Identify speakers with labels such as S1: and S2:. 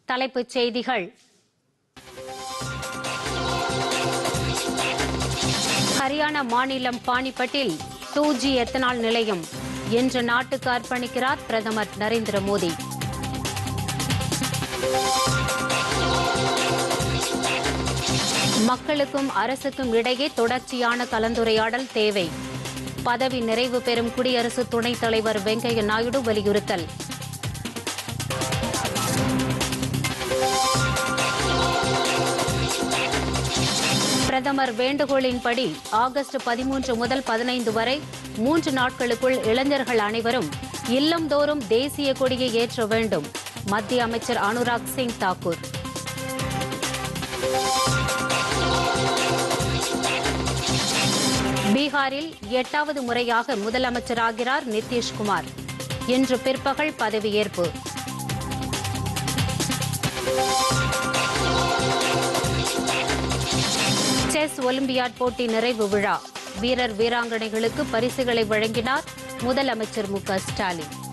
S1: தலைப்புச் செய்திகள் ஹரியானா மாநிலம் பானிபட்டில் டூ ஜி எத்தனால் நிலையம் இன்று நாட்டுக்கு அர்ப்பணிக்கிறார் பிரதமர் நரேந்திர மோடி மக்களுக்கும் அரசுக்கும் இடையே தொடர்ச்சியான கலந்துரையாடல் தேவை பதவி நிறைவு பெறும் குடியரசு துணைத் தலைவர் வெங்கையா நாயுடு வலியுறுத்தல் பிரதமர் வேண்டுகோளின்படி ஆகஸ்ட் பதிமூன்று முதல் பதினைந்து வரை மூன்று நாட்களுக்குள் இளைஞர்கள் அனைவரும் இல்லந்தோறும் தேசிய கொடியை ஏற்ற வேண்டும் மத்திய அமைச்சர் அனுராக் சிங் தாக்கூர் பீகாரில் எட்டாவது முறையாக முதலமைச்சராகிறார் நிதிஷ்குமார் இன்று பிற்பகல் பதவியேற்பு செஸ் ஒலிம்பியாட் போட்டி நிறைவு விழா வீரர் வீராங்கனைகளுக்கு பரிசுகளை வழங்கினார் முதலமைச்சர் மு க ஸ்டாலின்